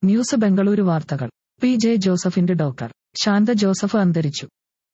news Bengaluru വാർത്തകൾ P J ജോസഫിന്റെ doctor Shantha Joseph അന്തരിച്ചു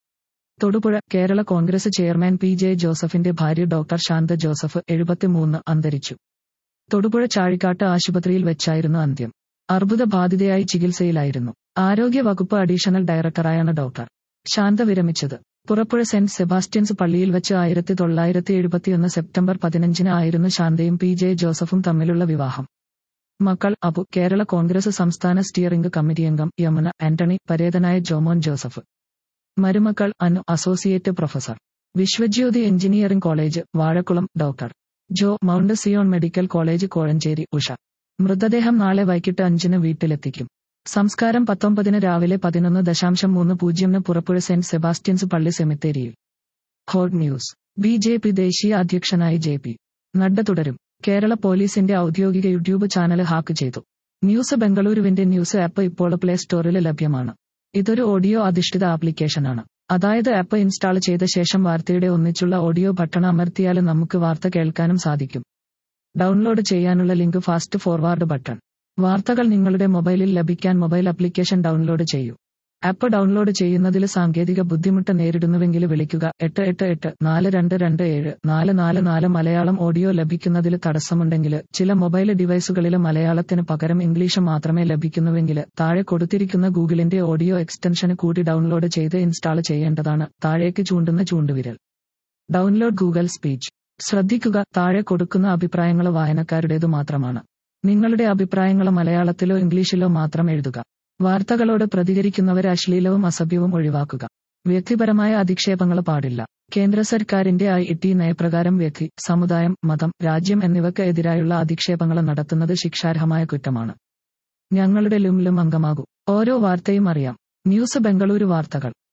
Thodupuzha Kerala Congress chairman P J ജോസഫിന്റെ ഭാര്യ ഡോക്ടർ ശാന്ത ജോസഫ് എഴുപത്തിമൂന്ന് അന്തരിച്ചു തൊടുപുഴ ചാഴിക്കാട്ട് ആശുപത്രിയിൽ വെച്ചായിരുന്നു അന്ത്യം അർബുദ ബാധിതയായി ചികിത്സയിലായിരുന്നു ആരോഗ്യ വകുപ്പ് അഡീഷണൽ ഡയറക്ടറായാണ് ഡോക്ടർ ശാന്ത വിരമിച്ചത് പുറപ്പുഴ സെന്റ് സെബാസ്റ്റ്യൻസ് പള്ളിയിൽ വെച്ച് ആയിരത്തി തൊള്ളായിരത്തി എഴുപത്തിയൊന്ന് സെപ്റ്റംബർ പതിനഞ്ചിന് ആയിരുന്നു ശാന്തയും പി ജെ ജോസഫും തമ്മിലുള്ള വിവാഹം മക്കൾ അബു കേരള കോൺഗ്രസ് സംസ്ഥാന സ്റ്റിയറിംഗ് കമ്മിറ്റി അംഗം യമുന ആന്റണി പരേതനായ ജോമോൻ ജോസഫ് മരുമക്കൾ Anu associate professor Viswajyothi engineering college Vazhakulam doctor Jo Mount Zion medical college Kozhencherry Usha മൃതദേഹം നാളെ വൈകിട്ട് അഞ്ചിന് വീട്ടിലെത്തിക്കും സംസ്കാരം പത്തൊമ്പതിന് രാവിലെ പതിനൊന്ന് ദശാംശം മൂന്ന് പൂജ്യമിന് പുറപ്പുഴ സെന്റ് സെബാസ്റ്റ്യൻസ് പള്ളി സെമിത്തേരിയിൽ hot news B J P ദേശീയ അധ്യക്ഷനായി ജെ പി നഡ്ഡ തുടരും കേരള പോലീസിന്റെ ഔദ്യോഗിക യൂട്യൂബ് ചാനൽ ഹാക്ക് ചെയ്തു ന്യൂസ് ബംഗളൂരുവിന്റെ ന്യൂസ് ആപ്പ് ഇപ്പോൾ പ്ലേ സ്റ്റോറിൽ ലഭ്യമാണ് ഇതൊരു ഓഡിയോ അധിഷ്ഠിത ആപ്ലിക്കേഷനാണ് അതായത് ആപ്പ് ഇൻസ്റ്റാൾ ചെയ്ത ശേഷം വാർത്തയുടെ ഒന്നിച്ചുള്ള ഓഡിയോ ബട്ടൺ അമർത്തിയാൽ നമുക്ക് വാർത്ത കേൾക്കാനും സാധിക്കും ഡൗൺലോഡ് ചെയ്യാനുള്ള ലിങ്ക് ഫാസ്റ്റ് ഫോർവാർഡ് ബട്ടൺ വാർത്തകൾ നിങ്ങളുടെ മൊബൈലിൽ ലഭിക്കാൻ മൊബൈൽ ആപ്ലിക്കേഷൻ ഡൗൺലോഡ് ചെയ്യൂ ആപ്പ് ഡൗൺലോഡ് ചെയ്യുന്നതിൽ സാങ്കേതിക ബുദ്ധിമുട്ട് നേരിടുന്നുവെങ്കിൽ വിളിക്കുക എട്ട് എട്ട് എട്ട് നാല് രണ്ട് രണ്ട് ഏഴ് നാല് നാല് നാല് മലയാളം ഓഡിയോ ലഭിക്കുന്നതിൽ തടസ്സമുണ്ടെങ്കിൽ ചില മൊബൈൽ ഡിവൈസുകളിൽ മലയാളത്തിന് പകരം ഇംഗ്ലീഷ് മാത്രമേ ലഭിക്കുന്നുവെങ്കിൽ താഴെ കൊടുത്തിരിക്കുന്ന ഗൂഗിളിന്റെ ഓഡിയോ എക്സ്റ്റൻഷൻ കൂടി ഡൗൺലോഡ് ചെയ്ത് ഇൻസ്റ്റാൾ ചെയ്യേണ്ടതാണ് താഴേക്ക് ചൂണ്ടുന്ന ചൂണ്ടുവിരൽ ഡൗൺലോഡ് ഗൂഗിൾ സ്പീച്ച് ശ്രദ്ധിക്കുക താഴെ കൊടുക്കുന്ന അഭിപ്രായങ്ങൾ വായനക്കാരുടേതു മാത്രമാണ് നിങ്ങളുടെ അഭിപ്രായങ്ങൾ മലയാളത്തിലോ ഇംഗ്ലീഷിലോ മാത്രം എഴുതുക വാർത്തകളോട് പ്രതികരിക്കുന്നവരെ അശ്ലീലവും അസഭ്യവും ഒഴിവാക്കുക വ്യക്തിപരമായ അധിക്ഷേപങ്ങൾ പാടില്ല കേന്ദ്ര സർക്കാരിന്റെ ഐ ടി നയപ്രകാരം വ്യക്തി സമുദായം മതം രാജ്യം എന്നിവയ്ക്ക് എതിരായുള്ള അധിക്ഷേപങ്ങൾ നടത്തുന്നത് ശിക്ഷാർഹമായ കുറ്റമാണ് ഞങ്ങളുടെ ലുംലും അംഗമാകൂ ഓരോ വാർത്തയും അറിയാം ന്യൂസ് ബംഗളൂരു വാർത്തകൾ